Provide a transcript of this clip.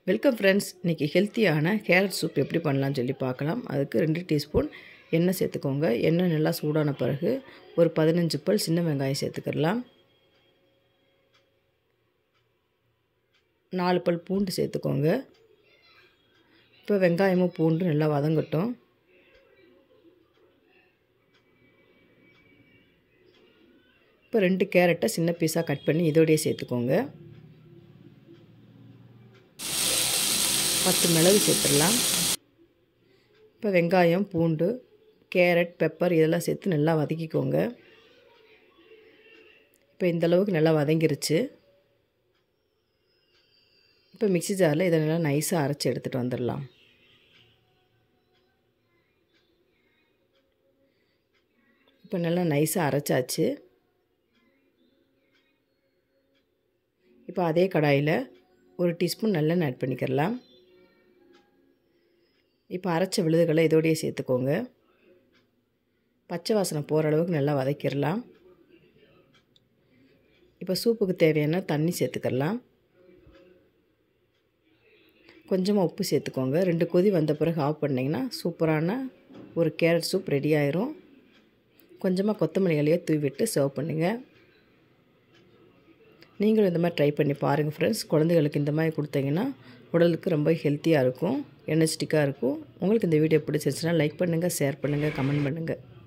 welcome friends இன்றைக்கி ஹெல்த்தியான carrot soup எப்படி பண்ணலாம்னு சொல்லி பார்க்கலாம் அதுக்கு ரெண்டு டீஸ்பூன் எண்ணெய் சேர்த்துக்கோங்க எண்ணெய் நல்லா சூடான பிறகு ஒரு பதினஞ்சு பல் சின்ன வெங்காயம் சேர்த்துக்கிடலாம் நாலு பல் பூண்டு சேர்த்துக்கோங்க இப்போ வெங்காயமும் பூண்டு நல்லா வதங்கட்டும் இப்போ ரெண்டு கேரட்டை சின்ன பீஸாக கட் பண்ணி இதோடையே சேர்த்துக்கோங்க பத்து மிளகு சேர்த்துடலாம் இப்போ வெங்காயம் பூண்டு கேரட் பெப்பர் இதெல்லாம் சேர்த்து நல்லா வதக்கிக்கோங்க இப்போ இந்தளவுக்கு நல்லா வதங்கிருச்சு இப்போ மிக்சி ஜாரில் இதை நல்லா நைஸாக அரைச்சி எடுத்துகிட்டு வந்துடலாம் இப்போ நல்லா நைஸாக அரைச்சாச்சு இப்போ அதே கடாயில் ஒரு டீஸ்பூன் நல்லெண்ணெய் ஆட் பண்ணிக்கிறலாம் இப்போ அரைச்ச விழுதுகளை இதோடையே சேர்த்துக்கோங்க பச்சை வாசனை போகிற அளவுக்கு நல்லா வதக்கிடலாம் இப்போ சூப்புக்கு தேவையான தண்ணி சேர்த்துக்கலாம் கொஞ்சமாக உப்பு சேர்த்துக்கோங்க ரெண்டு கொதி வந்த பிறகு ஆஃப் பண்ணிங்கன்னா சூப்பரான ஒரு கேரட் சூப் ரெடி ஆயிரும் கொஞ்சமாக கொத்தமல்லி இலையை தூவிட்டு சர்வ் பண்ணுங்கள் நீங்களும் இந்த மாதிரி ட்ரை பண்ணி பாருங்கள் ஃப்ரெண்ட்ஸ் குழந்தைகளுக்கு இந்த மாதிரி கொடுத்தீங்கன்னா உடலுக்கு ரொம்ப ஹெல்த்தியாக இருக்கும் எனர்ஜெட்டிக்காக இருக்கும் உங்களுக்கு இந்த வீடியோ பிடிச்சிருச்சுன்னா லைக் பண்ணுங்கள் ஷேர் பண்ணுங்கள் கமெண்ட் பண்ணுங்கள்